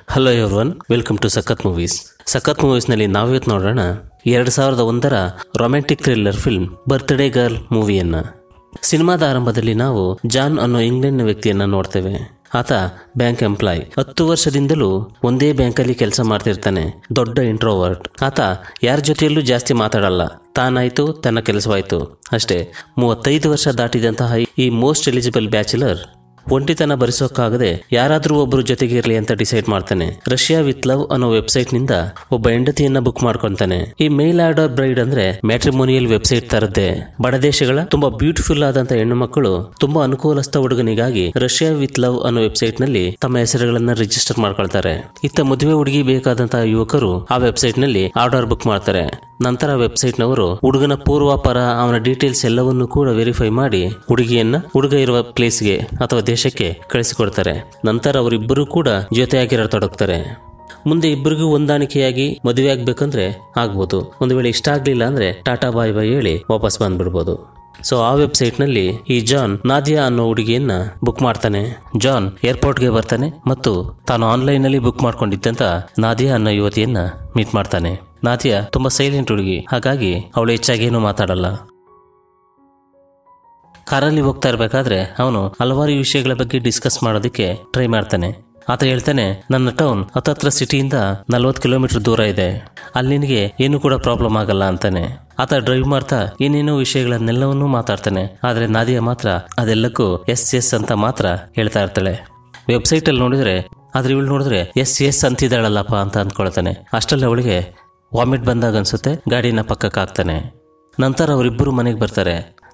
hello everyone welcome to Sakhath movies Sakhath ಮೂವೀಸ್ನಲ್ಲಿ ನಾವಿವತ್ತು ನೋಡೋಣ ಎರಡು ಸಾವಿರದ ಒಂದರ romantic thriller film birthday girl ಮೂವಿಯನ್ನ ಸಿನಿಮಾದ ಆರಂಭದಲ್ಲಿ ನಾವು ಜಾನ್ ಅನ್ನೋ ಇಂಗ್ಲೆಂಡ್ನ ವ್ಯಕ್ತಿಯನ್ನ ನೋಡ್ತೇವೆ ಆತ ಬ್ಯಾಂಕ್ ಎಂಪ್ಲಾಯ್ ಹತ್ತು ವರ್ಷದಿಂದಲೂ ಒಂದೇ ಬ್ಯಾಂಕಲ್ಲಿ ಕೆಲಸ ಮಾಡ್ತಿರ್ತಾನೆ ದೊಡ್ಡ ಇಂಟ್ರೋವರ್ಟ್ ಆತ ಯಾರ ಜೊತೆಯಲ್ಲೂ ಜಾಸ್ತಿ ಮಾತಾಡಲ್ಲ ತಾನಾಯ್ತು ತನ್ನ ಕೆಲಸವಾಯ್ತು ಅಷ್ಟೇ ಮೂವತ್ತೈದು ವರ್ಷ ದಾಟಿದಂತಹ ಈ ಮೋಸ್ಟ್ ಎಲಿಜಿಬಲ್ ಬ್ಯಾಚುಲರ್ ಒಂಟಿತನ ಭರಿಸೋಕ್ಕಾಗದೆ ಯಾರಾದರೂ ಒಬ್ಬರು ಜೊತೆಗೆ ಇರಲಿ ಅಂತ ಡಿಸೈಡ್ ಮಾಡ್ತಾನೆ ರಷ್ಯಾ ವಿತ್ ಲವ್ ಅನ್ನೋ ವೆಬ್ಸೈಟ್ ನಿಂದ ಒಬ್ಬ ಹೆಂಡತಿಯನ್ನ ಬುಕ್ ಮಾಡ್ಕೊಂತಾನೆ ಈ ಮೇಲ್ ಆರ್ಡರ್ ಬ್ರೈಡ್ ಅಂದ್ರೆ ಮ್ಯಾಟ್ರಿಮೋನಿಯಲ್ ವೆಬ್ಸೈಟ್ ತರದ್ದೇ ಬಡ ದೇಶಗಳ ತುಂಬಾ ಬ್ಯೂಟಿಫುಲ್ ಆದಂತ ಹೆಣ್ಣು ಮಕ್ಕಳು ತುಂಬಾ ಅನುಕೂಲಸ್ಥ ಹುಡುಗನಿಗಾಗಿ ರಷ್ಯಾ ವಿತ್ ಲವ್ ಅನ್ನೋ ವೆಬ್ಸೈಟ್ ನಲ್ಲಿ ತಮ್ಮ ಹೆಸರುಗಳನ್ನ ರಿಜಿಸ್ಟರ್ ಮಾಡ್ಕೊಳ್ತಾರೆ ಇತ್ತ ಮದುವೆ ಹುಡುಗಿ ಬೇಕಾದಂತಹ ಯುವಕರು ಆ ವೆಬ್ಸೈಟ್ ನಲ್ಲಿ ಆರ್ಡರ್ ಬುಕ್ ಮಾಡ್ತಾರೆ ನಂತರ ವೆಬ್ಸೈಟ್ ನವರು ಹುಡುಗನ ಪೂರ್ವಾಪರ ಅವನ ಡೀಟೇಲ್ಸ್ ಎಲ್ಲವನ್ನೂ ಕೂಡ ವೆರಿಫೈ ಮಾಡಿ ಹುಡುಗಿಯನ್ನ ಹುಡುಗ ಇರುವ ಪ್ಲೇಸ್ಗೆ ಅಥವಾ ದೇಶಕ್ಕೆ ಕಳಿಸಿಕೊಡ್ತಾರೆ ನಂತರ ಅವರಿಬ್ಬರು ಕೂಡ ಜೊತೆಯಾಗಿರತೊಡಗ್ತಾರೆ ಮುಂದೆ ಇಬ್ಬರಿಗೂ ಹೊಂದಾಣಿಕೆಯಾಗಿ ಮದುವೆ ಆಗ್ಬೇಕಂದ್ರೆ ಆಗ್ಬೋದು ಒಂದು ವೇಳೆ ಇಷ್ಟ ಆಗ್ಲಿಲ್ಲ ಅಂದ್ರೆ ಟಾಟಾ ಬಾಯ್ ಬಾಯ್ ಹೇಳಿ ವಾಪಸ್ ಬಂದ್ಬಿಡ್ಬೋದು ಸೊ ಆ ವೆಬ್ಸೈಟ್ನಲ್ಲಿ ಈ ಜಾನ್ ನಾದಿಯಾ ಅನ್ನೋ ಹುಡುಗಿಯನ್ನ ಬುಕ್ ಮಾಡ್ತಾನೆ ಜಾನ್ ಏರ್ಪೋರ್ಟ್ಗೆ ಬರ್ತಾನೆ ಮತ್ತು ತಾನು ಆನ್ಲೈನಲ್ಲಿ ಬುಕ್ ಮಾಡ್ಕೊಂಡಿದ್ದಂತ ನಾದಿಯಾ ಅನ್ನೋ ಯುವತಿಯನ್ನ ಮೀಟ್ ಮಾಡ್ತಾನೆ ನಾದಿಯಾ ತುಂಬಾ ಸೈಲೆಂಟ್ ಹುಡುಗಿ ಹಾಗಾಗಿ ಅವಳು ಹೆಚ್ಚಾಗಿ ಏನು ಮಾತಾಡಲ್ಲ ಕಾರಲ್ಲಿ ಹೋಗ್ತಾ ಇರಬೇಕಾದ್ರೆ ಅವನು ಹಲವಾರು ವಿಷಯಗಳ ಬಗ್ಗೆ ಡಿಸ್ಕಸ್ ಮಾಡೋದಕ್ಕೆ ಟ್ರೈ ಮಾಡ್ತಾನೆ ಆತ ಹೇಳ್ತಾನೆ ನನ್ನ ಟೌನ್ ಹತ್ತತ್ರ ಸಿಟಿಯಿಂದ ನಲ್ವತ್ತು ಕಿಲೋಮೀಟರ್ ದೂರ ಇದೆ ಅಲ್ಲಿ ನಿನಗೆ ಏನು ಕೂಡ ಪ್ರಾಬ್ಲಮ್ ಆಗಲ್ಲ ಅಂತಾನೆ ಆತ ಡ್ರೈವ್ ಮಾಡ್ತಾ ಏನೇನೋ ವಿಷಯಗಳನ್ನೆಲ್ಲವನ್ನೂ ಮಾತಾಡ್ತಾನೆ ಆದರೆ ನಾದಿಯಾ ಮಾತ್ರ ಅದೆಲ್ಲಕ್ಕೂ ಎಸ್ ಎಸ್ ಅಂತ ಮಾತ್ರ ಹೇಳ್ತಾ ಇರ್ತಾಳೆ ವೆಬ್ಸೈಟಲ್ಲಿ ನೋಡಿದ್ರೆ ಆದ್ರೆ ಇವಳು ನೋಡಿದ್ರೆ ಎಸ್ ಎಸ್ ಅಂತಿದ್ದಾಳಲ್ಲಪ್ಪ ಅಂತ ಅಂದ್ಕೊಳ್ತಾನೆ ಅಷ್ಟರಲ್ಲಿ ಅವಳಿಗೆ ವಾಮಿಟ್ ಬಂದಾಗ ಅನ್ಸುತ್ತೆ ಗಾಡಿನ ಪಕ್ಕಕ್ಕೆ ಹಾಕ್ತಾನೆ ನಂತರ ಅವರಿಬ್ಬರು ಮನೆಗೆ ಬರ್ತಾರೆ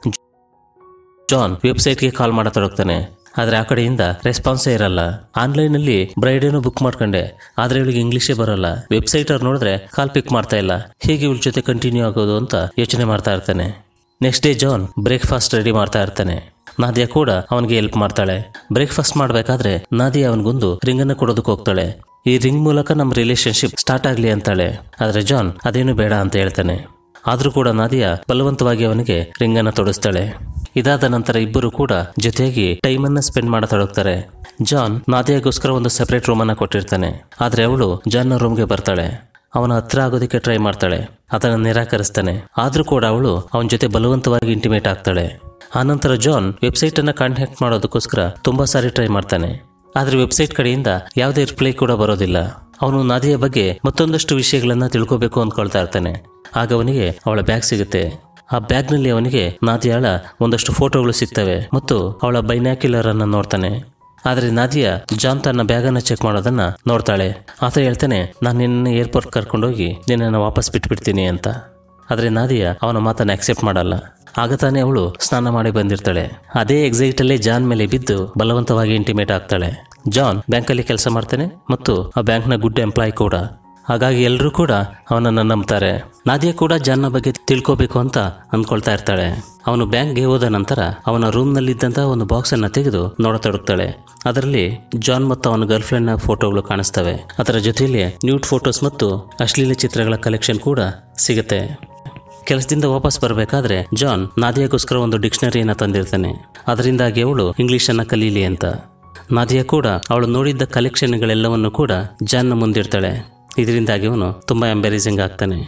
ಜಾನ್ ವೆಬ್ಸೈಟ್ಗೆ ಕಾಲ್ ಮಾಡತೊಡಗ್ತಾನೆ ಆದ್ರೆ ಆ ಕಡೆಯಿಂದ ರೆಸ್ಪಾನ್ಸೇ ಇರಲ್ಲ ಆನ್ಲೈನಲ್ಲಿ ಬ್ರೈಡೇನು ಬುಕ್ ಮಾಡ್ಕೊಂಡೆ ಆದ್ರೆ ಇವಳಿಗೆ ಇಂಗ್ಲಿಷೇ ಬರಲ್ಲ ವೆಬ್ಸೈಟ್ ಅವ್ರು ನೋಡಿದ್ರೆ ಕಾಲ್ ಪಿಕ್ ಮಾಡ್ತಾ ಇಲ್ಲ ಹೇಗೆ ಇವಳ ಜೊತೆ ಕಂಟಿನ್ಯೂ ಆಗೋದು ಅಂತ ಯೋಚನೆ ಮಾಡ್ತಾ ಇರ್ತಾನೆ next day John breakfast ready ಮಾಡ್ತಾ ಇರ್ತಾನೆ ನಾದಿಯಾ ಕೂಡ ಅವನಿಗೆ ಹೆಲ್ಪ್ ಮಾಡ್ತಾಳೆ ಬ್ರೇಕ್ಫಾಸ್ಟ್ ಮಾಡಬೇಕಾದ್ರೆ ನಾದಿಯಾ ಅವನಿಗೊಂದು ರಿಂಗ್ ಅನ್ನು ಕೊಡೋದಕ್ಕೆ ಹೋಗ್ತಾಳೆ ಈ ರಿಂಗ್ ಮೂಲಕ ನಮ್ಮ ರಿಲೇಶನ್ಶಿಪ್ ಸ್ಟಾರ್ಟ್ ಆಗ್ಲಿ ಅಂತಾಳೆ ಆದ್ರೆ ಜಾನ್ ಅದೇನು ಬೇಡ ಅಂತ ಹೇಳ್ತಾನೆ ಆದ್ರೂ ಕೂಡ ನಾದಿಯಾ ಬಲವಂತವಾಗಿ ಅವನಿಗೆ ರಿಂಗ್ ಅನ್ನ ತೊಡಸ್ತಾಳೆ ಇದಾದ ನಂತರ ಇಬ್ಬರು ಕೂಡ ಜೊತೆಯಾಗಿ ಟೈಮ್ ಅನ್ನ ಸ್ಪೆಂಡ್ ಮಾಡತೊಡಗ್ತಾರೆ ಜಾನ್ ನಾದಿಯಾಗೋಸ್ಕರ ಒಂದು ಸೆಪರೇಟ್ ರೂಮ್ ಅನ್ನ ಕೊಟ್ಟಿರ್ತಾನೆ ಆದ್ರೆ ಅವಳು ಜಾನ್ನ ರೂಮ್ಗೆ ಬರ್ತಾಳೆ ಅವನ ಹತ್ರ ಆಗೋದಕ್ಕೆ ಟ್ರೈ ಮಾಡ್ತಾಳೆ ಅದನ್ನು ನಿರಾಕರಿಸ್ತಾನೆ ಆದ್ರೂ ಕೂಡ ಅವಳು ಅವನ ಜೊತೆ ಬಲವಂತವಾಗಿ ಇಂಟಿಮೇಟ್ ಆಗ್ತಾಳೆ ಆನಂತರ ಜಾನ್ ವೆಬ್ಸೈಟ್ ಅನ್ನ ಕಾಂಟ್ಯಾಕ್ಟ್ ಮಾಡೋದಕ್ಕೋಸ್ಕರ ತುಂಬಾ ಸಾರಿ ಟ್ರೈ ಮಾಡ್ತಾನೆ ಆದ್ರೆ ವೆಬ್ಸೈಟ್ ಕಡೆಯಿಂದ ಯಾವುದೇ ರಿಪ್ಲೈ ಕೂಡ ಬರೋದಿಲ್ಲ ಅವನು ನಾದಿಯ ಬಗ್ಗೆ ಮತ್ತೊಂದಷ್ಟು ವಿಷಯಗಳನ್ನ ತಿಳ್ಕೋಬೇಕು ಅಂದ್ಕೊಳ್ತಾ ಇರ್ತಾನೆ ಆಗ ಅವನಿಗೆ ಅವಳ ಬ್ಯಾಗ್ ಸಿಗುತ್ತೆ ಆ ಬ್ಯಾಗ್ನಲ್ಲಿ ಅವನಿಗೆ ನಾದಿಯಾಳ ಒಂದಷ್ಟು ಫೋಟೋಗಳು ಸಿಗ್ತವೆ ಮತ್ತು ಅವಳ ಬೈನಾಕ್ಯುಲರ್ ಅನ್ನ ನೋಡ್ತಾನೆ ಆದ್ರೆ ನಾದಿಯಾ ಜಾನ್ ತನ್ನ ಬ್ಯಾಗನ್ನ ಚೆಕ್ ಮಾಡೋದನ್ನ ನೋಡ್ತಾಳೆ ಆತ ಹೇಳ್ತಾನೆ ನಾನು ನಿನ್ನ ಏರ್ಪೋರ್ಟ್ ಕರ್ಕೊಂಡೋಗಿ ನಿನ್ನನ್ನು ವಾಪಸ್ ಬಿಟ್ಬಿಡ್ತೀನಿ ಅಂತ ಆದ್ರೆ ನಾದಿಯಾ ಅವನ ಮಾತನ್ನ ಅಕ್ಸೆಪ್ಟ್ ಮಾಡಲ್ಲ ಆಗ ತಾನೇ ಅವಳು ಸ್ನಾನ ಮಾಡಿ ಬಂದಿರ್ತಾಳೆ ಅದೇ ಎಕ್ಸೈಟ್ ಅಲ್ಲೇ ಜಾನ್ ಮೇಲೆ ಬಿದ್ದು ಬಲವಂತವಾಗಿ ಇಂಟಿಮೇಟ್ ಆಗ್ತಾಳೆ ಜಾನ್ ಬ್ಯಾಂಕಲ್ಲಿ ಕೆಲಸ ಮಾಡ್ತಾನೆ ಮತ್ತು ಆ ಬ್ಯಾಂಕ್ನ ಗುಡ್ ಎಂಪ್ಲಾಯ್ ಕೂಡ ಹಾಗಾಗಿ ಎಲ್ಲರೂ ಕೂಡ ಅವನನ್ನು ನಂಬ್ತಾರೆ ನಾದಿಯಾ ಕೂಡ ಜಾನ್ನ ಬಗ್ಗೆ ತಿಳ್ಕೋಬೇಕು ಅಂತ ಅಂದ್ಕೊಳ್ತಾ ಇರ್ತಾಳೆ ಅವನು ಬ್ಯಾಂಕ್ಗೆ ಹೋದ ನಂತರ ಅವನ ರೂಮ್ನಲ್ಲಿದ್ದಂತಹ ಒಂದು ಬಾಕ್ಸ್ ಅನ್ನ ತೆಗೆದು ನೋಡತೊಡಗ್ತಾಳೆ ಅದರಲ್ಲಿ ಜಾನ್ ಮತ್ತು ಅವನ ಗರ್ಲ್ ಫ್ರೆಂಡ್ನ ಫೋಟೋಗಳು ಕಾಣಿಸ್ತವೆ ಅದರ ಜೊತೆಯಲ್ಲಿ ನ್ಯೂಟ್ ಫೋಟೋಸ್ ಮತ್ತು ಅಶ್ಲೀಲ ಚಿತ್ರಗಳ ಕಲೆಕ್ಷನ್ ಕೂಡ ಸಿಗುತ್ತೆ ಕೆಲಸದಿಂದ ವಾಪಸ್ ಬರಬೇಕಾದ್ರೆ ಜಾನ್ ನಾದಿಯಾಗೋಸ್ಕರ ಒಂದು ಡಿಕ್ಷನರಿಯನ್ನ ತಂದಿರ್ತಾನೆ ಅದರಿಂದಾಗಿ ಅವಳು ಇಂಗ್ಲಿಷನ್ನ ಕಲೀಲಿ ಅಂತ ನಾದಿಯಾ ಕೂಡ ಅವಳು ನೋಡಿದ್ದ ಕಲೆಕ್ಷನ್ಗಳೆಲ್ಲವನ್ನು ಕೂಡ ಜಾನ್ನ ಮುಂದಿಡ್ತಾಳೆ ಇದರಿಂದಾಗಿ ಅವನು ತುಂಬಾ ಎಂಬೆರೇಸಿಂಗ್ ಆಗ್ತಾನೆ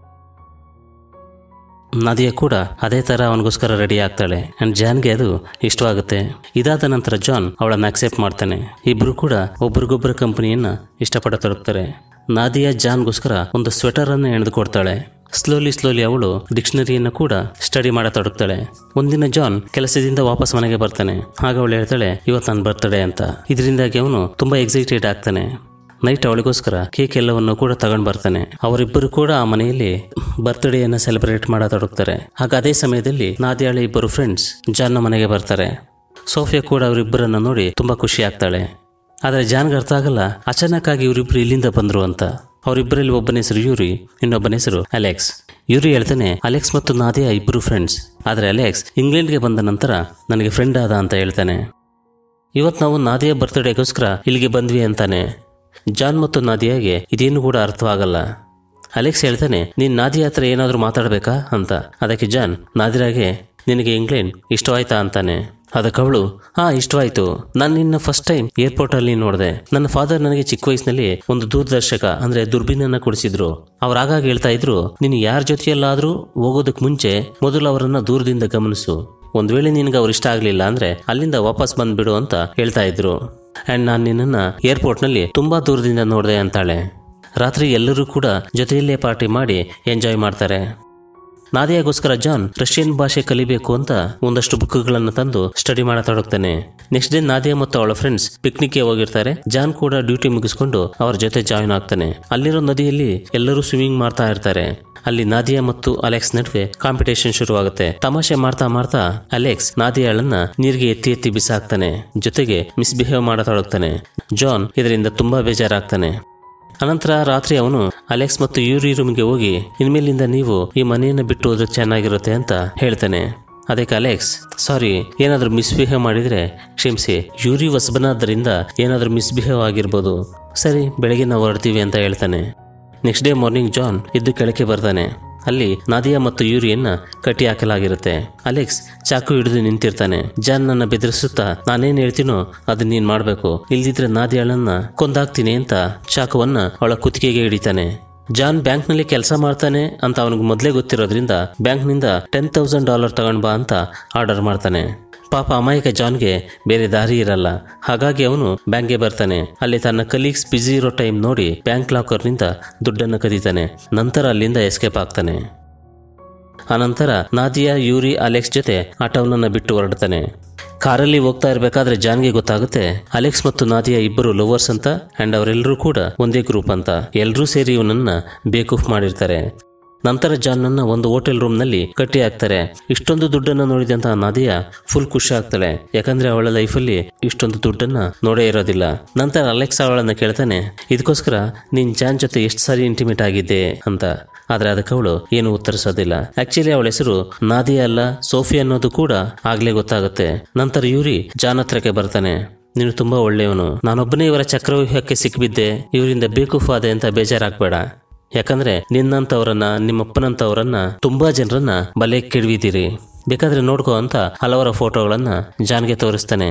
ನಾದಿಯಾ ಕೂಡ ಅದೇ ಥರ ಅವನಿಗೋಸ್ಕರ ರೆಡಿ ಆಗ್ತಾಳೆ ಆ್ಯಂಡ್ ಜಾನ್ಗೆ ಅದು ಇಷ್ಟವಾಗುತ್ತೆ ಇದಾದ ನಂತರ ಜಾನ್ ಅವಳನ್ನು ಅಕ್ಸೆಪ್ಟ್ ಮಾಡ್ತಾನೆ ಇಬ್ಬರು ಕೂಡ ಒಬ್ರಿಗೊಬ್ಬರ ಕಂಪನಿಯನ್ನ ಇಷ್ಟಪಡತೊಡಗ್ತಾರೆ ನಾದಿಯಾ ಜಾನ್ಗೋಸ್ಕರ ಒಂದು ಸ್ವೆಟರ್ ಅನ್ನು ಎಣೆದು ಕೊಡ್ತಾಳೆ ಸ್ಲೋಲಿ ಸ್ಲೋಲಿ ಅವಳು ಡಿಕ್ಷನರಿಯನ್ನು ಕೂಡ ಸ್ಟಡಿ ಮಾಡತೊಡಗ್ತಾಳೆ ಒಂದಿನ ಜಾನ್ ಕೆಲಸದಿಂದ ವಾಪಸ್ ಮನೆಗೆ ಬರ್ತಾನೆ ಆಗ ಅವಳು ಹೇಳ್ತಾಳೆ ಇವತ್ತು ನನ್ನ ಬರ್ತಡೇ ಅಂತ ಇದರಿಂದಾಗಿ ಅವನು ತುಂಬಾ ಎಕ್ಸೈಟೆಡ್ ಆಗ್ತಾನೆ ನೈಟ್ ಅವಳಿಗೋಸ್ಕರ ಕೇಕ್ ಎಲ್ಲವನ್ನು ಕೂಡ ತಗೊಂಡ್ ಬರ್ತಾನೆ ಅವರಿಬ್ಬರು ಕೂಡ ಆ ಮನೆಯಲ್ಲಿ ಬರ್ತ್ಡೇಯನ್ನು ಸೆಲೆಬ್ರೇಟ್ ಮಾಡತೊಡಗ್ತಾರೆ ಆಗ ಅದೇ ಸಮಯದಲ್ಲಿ ನಾದಿಯಾಳ ಇಬ್ಬರು ಫ್ರೆಂಡ್ಸ್ ಜಾನ್ನ ಮನೆಗೆ ಬರ್ತಾರೆ ಸೋಫಿಯಾ ಕೂಡ ಅವರಿಬ್ಬರನ್ನ ನೋಡಿ ತುಂಬಾ ಖುಷಿ ಆಗ್ತಾಳೆ ಆದರೆ ಜಾನ್ಗೆ ಅರ್ಥ ಆಗಲ್ಲ ಅಚಾನಕ್ಕಾಗಿ ಇವರಿಬ್ರು ಇಲ್ಲಿಂದ ಬಂದ್ರು ಅಂತ ಅವರಿಬ್ಬರಲ್ಲಿ ಒಬ್ಬನ ಹೆಸರು ಯೂರಿ ಇನ್ನೊಬ್ಬನ ಹೆಸರು ಅಲೆಕ್ಸ್ ಯೂರಿ ಹೇಳ್ತಾನೆ ಅಲೆಕ್ಸ್ ಮತ್ತು ನಾದಿಯಾ ಇಬ್ಬರು ಫ್ರೆಂಡ್ಸ್ ಆದರೆ ಅಲೆಕ್ಸ್ ಇಂಗ್ಲೆಂಡ್ಗೆ ಬಂದ ನಂತರ ನನಗೆ ಫ್ರೆಂಡ್ ಆದ ಅಂತ ಹೇಳ್ತಾನೆ ಇವತ್ತು ನಾವು ನಾದಿಯಾ ಬರ್ತ್ಡೇಗೋಸ್ಕರ ಇಲ್ಲಿಗೆ ಬಂದ್ವಿ ಅಂತಾನೆ ಜಾನ್ ಮತ್ತು ನಾದಿಯಾಗೆ ಇದೇನು ಕೂಡ ಅರ್ಥವಾಗಲ್ಲ ಅಲೆಕ್ಸ್ ಹೇಳ್ತಾನೆ ನೀನ್ ನಾದಿಯಾ ಹತ್ರ ಏನಾದರೂ ಮಾತಾಡಬೇಕಾ ಅಂತ ಅದಕ್ಕೆ ಜಾನ್ ನಾದಿರಾಗೆ ನಿನಗೆ ಇಂಗ್ಲೆಂಡ್ ಇಷ್ಟವಾಯ್ತಾ ಅಂತಾನೆ ಅದಕ್ಕೆ ಅವಳು ಹಾ ಇಷ್ಟವಾಯ್ತು ನಾನು ನಿನ್ನ ಫಸ್ಟ್ ಟೈಮ್ ಏರ್ಪೋರ್ಟ್ ಅಲ್ಲಿ ನೋಡಿದೆ ನನ್ನ ಫಾದರ್ ನನಗೆ ಚಿಕ್ಕ ವಯಸ್ಸಿನಲ್ಲಿ ಒಂದು ದೂರದರ್ಶಕ ಅಂದ್ರೆ ದುರ್ಬೀನನ್ನ ಕೊಡಿಸಿದ್ರು ಅವ್ರು ಆಗಾಗ ಹೇಳ್ತಾ ಇದ್ರು ನೀನು ಯಾರ ಜೊತೆಯಲ್ಲಾದ್ರೂ ಹೋಗೋದಕ್ಕೆ ಮುಂಚೆ ಮೊದಲು ಅವರನ್ನ ದೂರದಿಂದ ಗಮನಿಸು ಒಂದ್ ವೇಳೆ ನಿನ್ಗೆ ಅವ್ರು ಇಷ್ಟ ಆಗ್ಲಿಲ್ಲ ಅಂದ್ರೆ ಅಲ್ಲಿಂದ ವಾಪಸ್ ಬಂದ್ಬಿಡು ಅಂತ ಹೇಳ್ತಾ ಇದ್ರು ಅಂಡ್ ನಾನು ನಿನ್ನನ್ನ ಏರ್ಪೋರ್ಟ್ ನಲ್ಲಿ ತುಂಬಾ ದೂರದಿಂದ ನೋಡಿದೆ ಅಂತಾಳೆ ರಾತ್ರಿ ಎಲ್ಲರೂ ಕೂಡ ಜೊತೆಯಲ್ಲೇ ಪಾರ್ಟಿ ಮಾಡಿ ಎಂಜಾಯ್ ಮಾಡ್ತಾರೆ ನಾದಿಯಾಗೋಸ್ಕರ ಜಾನ್ ರಷ್ಯನ್ ಭಾಷೆ ಕಲಿಬೇಕು ಅಂತ ಒಂದಷ್ಟು ಬುಕ್ಗಳನ್ನು ತಂದು ಸ್ಟಡಿ ಮಾಡತೊಡಗ್ತಾನೆ ನೆಕ್ಸ್ಟ್ ಡೇ ನಾದಿಯಾ ಮತ್ತು ಅವಳ ಫ್ರೆಂಡ್ಸ್ ಪಿಕ್ನಿಕ್ಗೆ ಹೋಗಿರ್ತಾರೆ ಜಾನ್ ಕೂಡ ಡ್ಯೂಟಿ ಮುಗಿಸ್ಕೊಂಡು ಅವ್ರ ಜೊತೆ ಜಾಯಿನ್ ಆಗ್ತಾನೆ ಅಲ್ಲಿರೋ ನದಿಯಲ್ಲಿ ಎಲ್ಲರೂ ಸ್ವಿಮ್ಮಿಂಗ್ ಮಾಡ್ತಾ ಇರ್ತಾರೆ ಅಲ್ಲಿ ನಾದಿಯಾ ಮತ್ತು ಅಲೆಕ್ಸ್ ನಡುವೆ ಕಾಂಪಿಟೇಷನ್ ಶುರುವಾಗುತ್ತೆ ತಮಾಷೆ ಮಾಡ್ತಾ ಮಾಡ್ತಾ ಅಲೆಕ್ಸ್ ನಾದಿಯಾಳನ್ನ ನೀರಿಗೆ ಎತ್ತಿ ಎತ್ತಿ ಬಿಸಾಕ್ತಾನೆ ಜೊತೆಗೆ ಮಿಸ್ಬಿಹೇವ್ ಮಾಡತೊಡಗ್ತಾನೆ ಜಾನ್ ಇದರಿಂದ ತುಂಬಾ ಬೇಜಾರಾಗ್ತಾನೆ ಅನಂತರ ರಾತ್ರಿ ಅವನು ಅಲೆಕ್ಸ್ ಮತ್ತು ಯೂರಿ ರೂಮ್ಗೆ ಹೋಗಿ ಇನ್ಮೇಲಿಂದ ನೀವು ಈ ಮನೆಯನ್ನು ಬಿಟ್ಟು ಹೋದ್ರೆ ಚೆನ್ನಾಗಿರುತ್ತೆ ಅಂತ ಹೇಳ್ತಾನೆ ಅದಕ್ಕೆ ಅಲೆಕ್ಸ್ ಸಾರಿ ಏನಾದರೂ ಮಿಸ್ಬಿಹೇವ್ ಮಾಡಿದರೆ ಕ್ಷಮಿಸಿ ಯೂರಿ ಹೊಸಬನಾದ್ದರಿಂದ ಏನಾದರೂ ಮಿಸ್ಬಿಹೇವ್ ಆಗಿರ್ಬೋದು ಸರಿ ಬೆಳಗ್ಗೆ ನಾವು ಹೊರಡ್ತೀವಿ ಅಂತ ಹೇಳ್ತಾನೆ ನೆಕ್ಸ್ಟ್ ಡೇ ಮಾರ್ನಿಂಗ್ ಜಾನ್ ಎದ್ದು ಕೆಳಕ್ಕೆ ಬರ್ತಾನೆ ಅಲ್ಲಿ ನಾದಿಯಾ ಮತ್ತು ಯೂರಿಯನ್ನ ಕಟ್ಟಿ ಹಾಕಲಾಗಿರುತ್ತೆ ಅಲೆಕ್ಸ್ ಚಾಕು ಹಿಡಿದು ನಿಂತಿರ್ತಾನೆ ಜಾನ್ ನನ್ನ ಬೆದರಿಸುತ್ತಾ ನಾನೇನ್ ಹೇಳ್ತೀನೋ ಅದನ್ನ ನೀನ್ ಮಾಡ್ಬೇಕು ಇಲ್ದಿದ್ರೆ ನಾದಿಯಾಳನ್ನ ಕೊಂದಾಕ್ತೀನಿ ಅಂತ ಚಾಕುವನ್ನ ಅವಳ ಕುತ್ತಿಗೆಗೆ ಹಿಡಿತಾನೆ ಜಾನ್ ಬ್ಯಾಂಕ್ನಲ್ಲಿ ಕೆಲಸ ಮಾಡ್ತಾನೆ ಅಂತ ಅವನಿಗೆ ಮೊದಲೇ ಗೊತ್ತಿರೋದ್ರಿಂದ ಬ್ಯಾಂಕ್ನಿಂದ ಟೆನ್ ತೌಸಂಡ್ ಡಾಲರ್ ತಗೊಂಡ್ ಬಾ ಅಂತ ಆರ್ಡರ್ ಮಾಡ್ತಾನೆ ಪಾಪ ಅಮಾಯಕ ಜಾನ್ಗೆ ಬೇರೆ ದಾರಿ ಇರಲ್ಲ ಹಾಗಾಗಿ ಅವನು ಬ್ಯಾಂಕ್ಗೆ ಬರ್ತಾನೆ ಅಲ್ಲಿ ತನ್ನ ಕಲೀಗ್ಸ್ ಬಿಸಿ ಇರೋ ಟೈಮ್ ನೋಡಿ ಬ್ಯಾಂಕ್ ಲಾಕರ್ನಿಂದ ದುಡ್ಡನ್ನು ಕದೀತಾನೆ ನಂತರ ಅಲ್ಲಿಂದ ಎಸ್ಕೇಪ್ ಆಗ್ತಾನೆ ಆನಂತರ ನಾದಿಯಾ ಯೂರಿ ಅಲೆಕ್ಸ್ ಜೊತೆ ಆ ಟೌನನ್ನು ಬಿಟ್ಟು ಹೊರಡ್ತಾನೆ ಕಾರಲ್ಲಿ ಹೋಗ್ತಾ ಇರಬೇಕಾದ್ರೆ ಜಾನ್ಗೆ ಗೊತ್ತಾಗುತ್ತೆ ಅಲೆಕ್ಸ್ ಮತ್ತು ನಾದಿಯಾ ಇಬ್ಬರು ಲವರ್ಸ್ ಅಂತ ಅಂಡ್ ಅವರೆಲ್ಲರೂ ಕೂಡ ಒಂದೇ ಗ್ರೂಪ್ ಅಂತ ಎಲ್ಲರೂ ಸೇರಿ ಇವನನ್ನ ಬೇಕೂಫ್ ಮಾಡಿರ್ತಾರೆ ನಂತರ ಜಾನ್ನನ್ನ ಒಂದು ಹೋಟೆಲ್ ರೂಮ್ನಲ್ಲಿ ಕಟ್ಟಿ ಹಾಕ್ತಾರೆ ಇಷ್ಟೊಂದು ದುಡ್ಡನ್ನು ನೋಡಿದಂತಹ ನಾದಿಯಾ ಫುಲ್ ಖುಷಿ ಆಗ್ತಾಳೆ ಯಾಕಂದ್ರೆ ಅವಳ ಲೈಫಲ್ಲಿ ಇಷ್ಟೊಂದು ದುಡ್ಡನ್ನ ನೋಡೇ ಇರೋದಿಲ್ಲ ನಂತರ ಅಲೆಕ್ಸ್ ಅವಳನ್ನ ಕೇಳ್ತಾನೆ ಇದಕ್ಕೋಸ್ಕರ ನೀನ್ ಜಾನ್ ಜೊತೆ ಎಷ್ಟು ಸಾರಿ ಇಂಟಿಮೇಟ್ ಆಗಿದ್ದೆ ಅಂತ ಆದ್ರೆ ಅದಕ್ಕೆ ಅವಳು ಏನು ಉತ್ತರಿಸೋದಿಲ್ಲ ಆಕ್ಚುಲಿ ಅವಳ ಹೆಸರು ನಾದಿಯಾ ಅಲ್ಲ ಸೋಫಿ ಅನ್ನೋದು ಕೂಡ ಆಗ್ಲೇ ಗೊತ್ತಾಗುತ್ತೆ ನಂತರ ಯೂರಿ ಜಾನ್ ಹತ್ರಕ್ಕೆ ಬರ್ತಾನೆ ನೀನು ತುಂಬಾ ಒಳ್ಳೆಯವನು ನಾನೊಬ್ಬನೇ ಇವರ ಚಕ್ರವ್ಯೂಹಕ್ಕೆ ಸಿಕ್ಬಿದ್ದೆ ಇವರಿಂದ ಬೇಕೂಫಾದೆ ಅಂತ ಬೇಜಾರಾಗ್ಬೇಡ ಯಾಕಂದ್ರೆ ನಿನ್ನಂತವರನ್ನ ನಿಮ್ಮಪ್ಪನಂತವರನ್ನ ತುಂಬಾ ಜನರನ್ನ ಬಲೆ ಕೆಡವಿದ್ದೀರಿ ಬೇಕಾದ್ರೆ ನೋಡ್ಕೋ ಅಂತ ಹಲವರ ಫೋಟೋಗಳನ್ನ ಜಾನ್ಗೆ ತೋರಿಸ್ತಾನೆ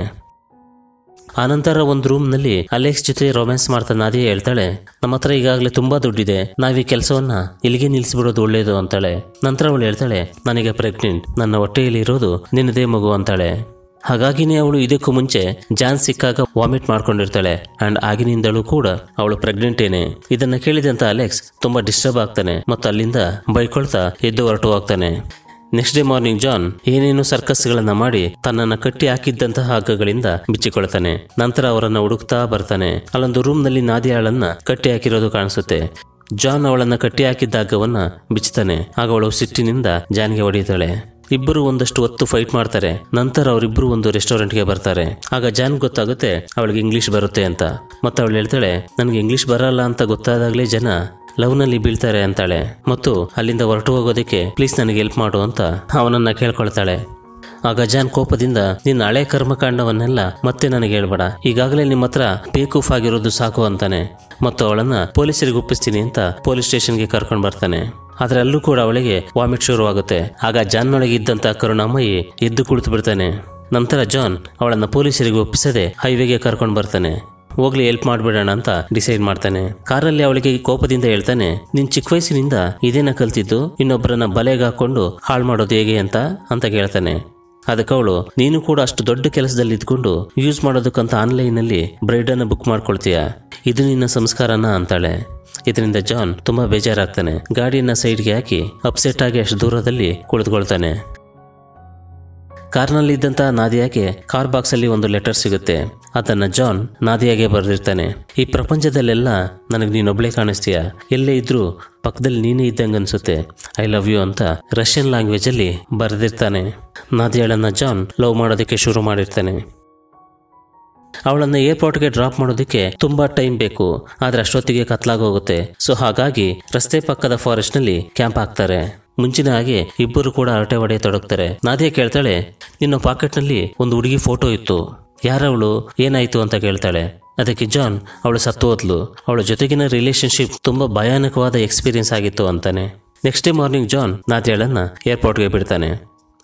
ಆನಂತರ ಒಂದು ರೂಮ್ನಲ್ಲಿ ಅಲೆಕ್ಸ್ ಜೊತೆ ರೊಮ್ಯಾನ್ಸ್ ಮಾಡ್ತಾ ನಾದಿಯಾ ಹೇಳ್ತಾಳೆ ನಮ್ಮ ಹತ್ರ ಈಗಾಗಲೇ ತುಂಬಾ ದುಡ್ಡಿದೆ ನಾವ್ ಈ ಕೆಲಸವನ್ನ ಇಲ್ಲಿಗೆ ನಿಲ್ಲಿಸ್ಬಿಡೋದು ಒಳ್ಳೇದು ಅಂತಾಳೆ ನಂತರ ಅವಳು ಹೇಳ್ತಾಳೆ ನನಗೆ ಪ್ರೆಗ್ನೆಂಟ್ ನನ್ನ ಹೊಟ್ಟೆಯಲ್ಲಿ ಇರೋದು ನಿನ್ನದೇ ಮಗು ಅಂತಾಳೆ ಹಾಗಾಗಿನೇ ಅವಳು ಇದಕ್ಕೂ ಮುಂಚೆ ಜಾನ್ ಸಿಕ್ಕಾಗ ವಾಮಿಟ್ ಮಾಡ್ಕೊಂಡಿರ್ತಾಳೆ ಅಂಡ್ ಆಗಿನಿಂದಲೂ ಕೂಡ ಅವಳು ಪ್ರೆಗ್ನೆಂಟ್ ಏನೆ ಇದನ್ನ ಕೇಳಿದಂತ ಅಲೆಕ್ಸ್ ತುಂಬಾ ಡಿಸ್ಟರ್ಬ್ ಆಗ್ತಾನೆ ಮತ್ತು ಅಲ್ಲಿಂದ ಬೈಕೊಳ್ತಾ ಎದ್ದು ಹೊರಟು ಹೋಗ್ತಾನೆ ನೆಕ್ಸ್ಟ್ ಡೇ ಮಾರ್ನಿಂಗ್ ಜಾನ್ ಏನೇನು ಸರ್ಕಸ್ಗಳನ್ನ ಮಾಡಿ ತನ್ನನ್ನ ಕಟ್ಟಿ ಹಾಕಿದ್ದಂತಹ ಹಗ್ಗಗಳಿಂದ ಬಿಚ್ಚಿಕೊಳ್ತಾನೆ ನಂತರ ಅವರನ್ನ ಹುಡುಕ್ತಾ ಬರ್ತಾನೆ ಅಲ್ಲೊಂದು ರೂಮ್ ನಲ್ಲಿ ನಾದಿಯಾಳನ್ನ ಕಟ್ಟಿ ಹಾಕಿರೋದು ಕಾಣಿಸುತ್ತೆ ಜಾನ್ ಅವಳನ್ನ ಕಟ್ಟಿ ಹಾಕಿದ್ದ ಹಗ್ಗವನ್ನ ಬಿಚ್ಚುತ್ತಾನೆ ಆಗ ಅವಳು ಸಿಟ್ಟಿನಿಂದ ಜಾನ್ಗೆ ಹೊಡೆಯುತ್ತಾಳೆ ಇಬ್ಬರು ಒಂದಷ್ಟು ಹೊತ್ತು ಫೈಟ್ ಮಾಡ್ತಾರೆ ನಂತರ ಅವರಿಬ್ಬರು ಒಂದು ರೆಸ್ಟೋರೆಂಟ್ಗೆ ಬರ್ತಾರೆ ಆಗ ಜಾನ್ ಗೊತ್ತಾಗುತ್ತೆ ಅವಳಿಗೆ ಇಂಗ್ಲಿಷ್ ಬರುತ್ತೆ ಅಂತ ಮತ್ತೆ ಅವಳು ಹೇಳ್ತಾಳೆ ನನಗೆ ಇಂಗ್ಲಿಷ್ ಬರಲ್ಲ ಅಂತ ಗೊತ್ತಾದಾಗಲೇ ಜನ ಲವ್ನಲ್ಲಿ ಬೀಳ್ತಾರೆ ಅಂತಾಳೆ ಮತ್ತು ಅಲ್ಲಿಂದ ಹೊರಟು ಹೋಗೋದಕ್ಕೆ ಪ್ಲೀಸ್ ನನಗೆ ಹೆಲ್ಪ್ ಮಾಡು ಅಂತ ಅವನನ್ನ ಕೇಳ್ಕೊಳ್ತಾಳೆ ಆಗ ಜಾನ್ ಕೋಪದಿಂದ ನಿನ್ನ ಹಳೆ ಕರ್ಮಕಾಂಡವನ್ನೆಲ್ಲ ಮತ್ತೆ ನನಗೆ ಹೇಳ್ಬೇಡ ಈಗಾಗಲೇ ನಿಮ್ಮ ಹತ್ರ ಬೇಕೂಫ್ ಆಗಿರೋದು ಸಾಕು ಅಂತಾನೆ ಮತ್ತು ಅವಳನ್ನ ಪೊಲೀಸರಿಗೆ ಒಪ್ಪಿಸ್ತೀನಿ ಅಂತ ಪೊಲೀಸ್ ಸ್ಟೇಷನ್ಗೆ ಕರ್ಕೊಂಡು ಬರ್ತಾನೆ ಆದ್ರೆ ಅಲ್ಲೂ ಕೂಡ ಅವಳಿಗೆ ವಾಮಿಟ್ ಶುರುವಾಗುತ್ತೆ ಆಗ ಜಾನ್ನೊಳಗೆ ಇದ್ದಂತ ಕರುಣಾಮಯಿ ಎದ್ದು ಕುಳಿತು ಬಿಡ್ತಾನೆ ನಂತರ ಜಾನ್ ಅವಳನ್ನ ಪೊಲೀಸರಿಗೆ ಒಪ್ಪಿಸದೆ ಹೈವೇಗೆ ಕರ್ಕೊಂಡು ಬರ್ತಾನೆ ಹೋಗ್ಲಿ ಹೆಲ್ಪ್ ಮಾಡ್ಬಿಡೋಣ ಅಂತ ಡಿಸೈಡ್ ಮಾಡ್ತಾನೆ ಕಾರಲ್ಲಿ ಅವಳಿಗೆ ಕೋಪದಿಂದ ಹೇಳ್ತಾನೆ ನಿನ್ ಚಿಕ್ಕ ವಯಸ್ಸಿನಿಂದ ಇದೇನ ಕಲ್ತಿದ್ದು ಇನ್ನೊಬ್ಬರನ್ನ ಬಲೆಗೆ ಹಾಕೊಂಡು ಹಾಳು ಮಾಡೋದು ಹೇಗೆ ಅಂತ ಅಂತ ಕೇಳ್ತಾನೆ ಅದಕ್ಕೆ ಅವಳು ನೀನು ಕೂಡ ಅಷ್ಟು ದೊಡ್ಡ ಕೆಲಸದಲ್ಲಿ ಇದ್ಕೊಂಡು ಯೂಸ್ ಮಾಡೋದಕ್ಕಂತ ಆನ್ಲೈನಲ್ಲಿ ಬ್ರೈಡನ್ನು ಬುಕ್ ಮಾಡ್ಕೊಳ್ತೀಯ ಇದು ನಿನ್ನ ಸಂಸ್ಕಾರನ ಅಂತಾಳೆ ಇದರಿಂದ ಜಾನ್ ತುಂಬಾ ಬೇಜಾರಾಗ್ತಾನೆ ಗಾಡಿಯನ್ನ ಸೈಡ್ಗೆ ಹಾಕಿ ಅಪ್ಸೆಟ್ ಆಗಿ ಅಷ್ಟು ದೂರದಲ್ಲಿ ಕುಳಿತುಕೊಳ್ತಾನೆ ಕಾರ್ನಲ್ಲಿ ಇದ್ದಂತ ನಾದಿಯಾಗೆ ಕಾರ್ ಬಾಕ್ಸ್ ಅಲ್ಲಿ ಒಂದು ಲೆಟರ್ ಸಿಗುತ್ತೆ ಅದನ್ನ ಜಾನ್ ನಾದಿಯಾಗೆ ಬರೆದಿರ್ತಾನೆ ಈ ಪ್ರಪಂಚದಲ್ಲೆಲ್ಲ ನನಗೆ ನೀನೊಬ್ಳೆ ಕಾಣಿಸ್ತೀಯ ಎಲ್ಲೇ ಇದ್ರೂ ಪಕ್ಕದಲ್ಲಿ ನೀನೇ ಇದ್ದಂಗೆ ಅನ್ಸುತ್ತೆ ಐ ಲವ್ ಯು ಅಂತ ರಷ್ಯನ್ ಲ್ಯಾಂಗ್ವೇಜ್ ಅಲ್ಲಿ ಬರೆದಿರ್ತಾನೆ ನಾದಿಯಾಳನ್ನ ಜಾನ್ ಲವ್ ಮಾಡೋದಕ್ಕೆ ಶುರು ಮಾಡಿರ್ತಾನೆ ಅವಳನ್ನ ಏರ್ಪೋರ್ಟ್ಗೆ ಡ್ರಾಪ್ ಮಾಡೋದಕ್ಕೆ ತುಂಬಾ ಟೈಮ್ ಬೇಕು ಆದ್ರೆ ಅಷ್ಟೊತ್ತಿಗೆ ಕತ್ಲಾಗೋಗುತ್ತೆ ಸೊ ಹಾಗಾಗಿ ರಸ್ತೆ ಪಕ್ಕದ ಫಾರೆಸ್ಟ್ ನಲ್ಲಿ ಕ್ಯಾಂಪ್ ಹಾಕ್ತಾರೆ ಮುಂಚಿನ ಹಾಗೆ ಇಬ್ಬರು ಕೂಡ ಹರಟೆ ಹೊಡೆ ತೊಡಗ್ತಾರೆ ನಾದಿಯಾ ಕೇಳ್ತಾಳೆ ನಿನ್ನ ಪಾಕೆಟ್ನಲ್ಲಿ ಒಂದು ಹುಡುಗಿ ಫೋಟೋ ಇತ್ತು ಯಾರವಳು ಏನಾಯ್ತು ಅಂತ ಕೇಳ್ತಾಳೆ ಅದಕ್ಕೆ ಜಾನ್ ಅವಳು ಸತ್ತು ಹೋದ್ಲು ಅವಳ ಜೊತೆಗಿನ ರಿಲೇಶನ್ಶಿಪ್ ತುಂಬಾ ಭಯಾನಕವಾದ ಎಕ್ಸ್ಪೀರಿಯನ್ಸ್ ಆಗಿತ್ತು ಅಂತಾನೆ ನೆಕ್ಸ್ಟ್ ಡೇ ಮಾರ್ನಿಂಗ್ ಜಾನ್ ನಾದಿಯಾಳನ್ನ ಏರ್ಪೋರ್ಟ್ಗೆ ಬಿಡ್ತಾನೆ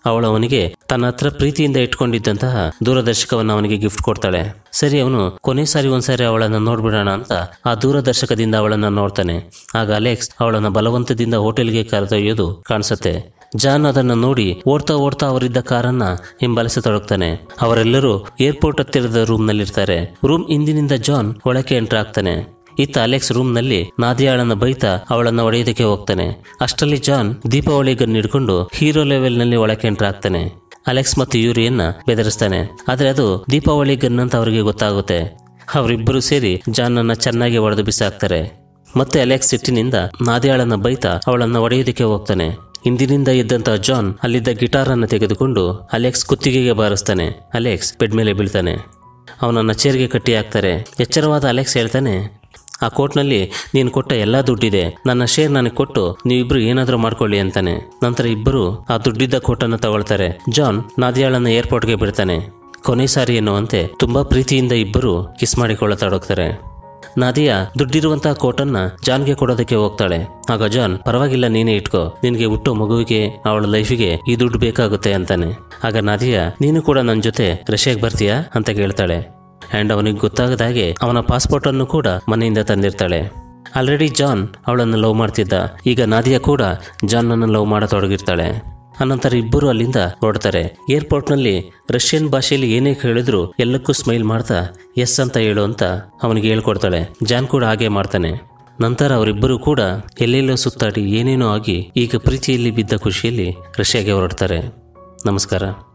ಅವಳು ಅವನಿಗೆ ತನ್ನ ಹತ್ರ ಪ್ರೀತಿಯಿಂದ ಇಟ್ಕೊಂಡಿದ್ದಂತಹ ದೂರದರ್ಶಕವನ್ನು ಅವನಿಗೆ ಗಿಫ್ಟ್ ಕೊಡ್ತಾಳೆ ಸರಿ ಅವನು ಕೊನೆ ಸಾರಿ ಒಂದ್ಸಾರಿ ಅವಳನ್ನು ನೋಡ್ಬಿಡೋಣ ಅಂತ ಆ ದೂರದರ್ಶಕದಿಂದ ಅವಳನ್ನು ನೋಡ್ತಾನೆ ಆಗ ಅಲೆಕ್ಸ್ ಅವಳನ್ನು ಬಲವಂತದಿಂದ ಹೋಟೆಲ್ಗೆ ಕರೆದೊಯ್ಯೋದು ಕಾಣಿಸುತ್ತೆ ಜಾನ್ ಅದನ್ನು ನೋಡಿ ಓಡ್ತಾ ಓಡ್ತಾ ಅವರಿದ್ದ ಕಾರನ್ನ ಹಿಂಬಾಲಿಸತೊಡಗ್ತಾನೆ ಅವರೆಲ್ಲರೂ ಏರ್ಪೋರ್ಟ್ ಹತ್ತಿರದ ರೂಮ್ನಲ್ಲಿರ್ತಾರೆ ರೂಮ್ ಹಿಂದಿನಿಂದ ಜಾನ್ ಒಳಕ್ಕೆ ಎಂಟರ್ ಆಗ್ತಾನೆ ಇತ್ತ ಅಲೆಕ್ಸ್ ರೂಮ್ನಲ್ಲಿ ನಾದಿಯಾಳನ್ನ ಬೈತಾ ಅವಳನ್ನ ಒಡೆಯೋದಕ್ಕೆ ಹೋಗ್ತಾನೆ ಅಷ್ಟರಲ್ಲಿ ಜಾನ್ ದೀಪಾವಳಿ ಗನ್ ಹಿಡ್ಕೊಂಡು ಹೀರೋ ಲೆವೆಲ್ನಲ್ಲಿ ಒಳಕ್ಕೆ ಎಂಟರ್ ಆಗ್ತಾನೆ ಅಲೆಕ್ಸ್ ಮತ್ತು ಯೂರಿಯನ್ನ ಬೆದರಿಸ್ತಾನೆ ಆದ್ರೆ ಅದು ದೀಪಾವಳಿ ಗನ್ ಅಂತ ಅವರಿಗೆ ಗೊತ್ತಾಗುತ್ತೆ ಅವರಿಬ್ಬರು ಸೇರಿ ಜಾನ್ನನ್ನ ಚೆನ್ನಾಗಿ ಒಡೆದು ಬಿಸಾಕ್ತಾರೆ ಮತ್ತೆ ಅಲೆಕ್ಸ್ ಸಿಟ್ಟಿನಿಂದ ನಾದಿಯಾಳನ್ನ ಬೈತಾ ಅವಳನ್ನ ಒಡೆಯೋದಕ್ಕೆ ಹೋಗ್ತಾನೆ ಹಿಂದಿನಿಂದ ಇದ್ದಂತ ಜಾನ್ ಅಲ್ಲಿದ್ದ ಗಿಟಾರ್ ಅನ್ನು ತೆಗೆದುಕೊಂಡು ಅಲೆಕ್ಸ್ ಕುತ್ತಿಗೆಗೆ ಬಾರಿಸ್ತಾನೆ ಅಲೆಕ್ಸ್ ಬೆಡ್ ಮೇಲೆ ಬೀಳ್ತಾನೆ ಅವನನ್ನ ಚೇರ್ಗೆ ಕಟ್ಟಿ ಹಾಕ್ತಾರೆ ಎಚ್ಚರವಾದ ಅಲೆಕ್ಸ್ ಹೇಳ್ತಾನೆ ಆ ಕೋರ್ಟ್ನಲ್ಲಿ ನೀನು ಕೊಟ್ಟ ಎಲ್ಲ ದುಡ್ಡಿದೆ ನನ್ನ ಶೇರ್ ನನಗೆ ಕೊಟ್ಟು ನೀವಿಬ್ರು ಏನಾದರೂ ಮಾಡ್ಕೊಳ್ಳಿ ಅಂತಾನೆ ನಂತರ ಇಬ್ಬರು ಆ ದುಡ್ಡಿದ್ದ ಕೋಟನ್ನು ತಗೊಳ್ತಾರೆ ಜಾನ್ ನಾದಿಯಾಳನ್ನ ಏರ್ಪೋರ್ಟ್ಗೆ ಬಿಡ್ತಾನೆ ಕೊನೆ ಸಾರಿ ಎನ್ನುವಂತೆ ತುಂಬಾ ಪ್ರೀತಿಯಿಂದ ಇಬ್ಬರು ಕಿಸ್ ಮಾಡಿಕೊಳ್ಳತೊಡಗ್ತಾರೆ ನಾದಿಯಾ ದುಡ್ಡಿರುವಂತಹ ಕೋಟನ್ನ ಜಾನ್ಗೆ ಕೊಡೋದಕ್ಕೆ ಹೋಗ್ತಾಳೆ ಆಗ ಜಾನ್ ಪರವಾಗಿಲ್ಲ ನೀನೇ ಇಟ್ಕೋ ನಿನಗೆ ಹುಟ್ಟೋ ಮಗುವಿಗೆ ಅವಳ ಲೈಫಿಗೆ ಈ ದುಡ್ಡು ಬೇಕಾಗುತ್ತೆ ಅಂತಾನೆ ಆಗ ನಾದಿಯಾ ನೀನು ಕೂಡ ನನ್ನ ಜೊತೆ ರಷ್ಯಾಗೆ ಬರ್ತೀಯಾ ಅಂತ ಕೇಳ್ತಾಳೆ ಆ್ಯಂಡ್ ಅವನಿಗೆ ಗೊತ್ತಾಗದ ಹಾಗೆ ಅವನ ಪಾಸ್ಪೋರ್ಟ್ ಅನ್ನು ಕೂಡ ಮನೆಯಿಂದ ತಂದಿರ್ತಾಳೆ ಆಲ್ರೆಡಿ ಜಾನ್ ಅವಳನ್ನು ಲವ್ ಮಾಡ್ತಿದ್ದ ಈಗ ನಾದಿಯಾ ಕೂಡ ಜಾನ್ನನ್ನು ಲವ್ ಮಾಡತೊಡಗಿರ್ತಾಳೆ ಅನಂತರ ಇಬ್ಬರು ಅಲ್ಲಿಂದ ಹೊರಡ್ತಾರೆ ಏರ್ಪೋರ್ಟ್ನಲ್ಲಿ ರಷ್ಯನ್ ಭಾಷೆಯಲ್ಲಿ ಏನೇ ಕೇಳಿದ್ರು ಎಲ್ಲಕ್ಕೂ ಸ್ಮೈಲ್ ಮಾಡ್ತಾ ಎಸ್ ಅಂತ ಹೇಳು ಅಂತ ಅವನಿಗೆ ಹೇಳ್ಕೊಡ್ತಾಳೆ ಜಾನ್ ಕೂಡ ಹಾಗೆ ಮಾಡ್ತಾನೆ ನಂತರ ಅವರಿಬ್ಬರು ಕೂಡ ಎಲ್ಲೆಲ್ಲೋ ಸುತ್ತಾಡಿ ಏನೇನೋ ಆಗಿ ಈಗ ಪ್ರೀತಿಯಲ್ಲಿ ಬಿದ್ದ ಖುಷಿಯಲ್ಲಿ ರಷ್ಯಾಗೆ ಹೊರಡ್ತಾರೆ ನಮಸ್ಕಾರ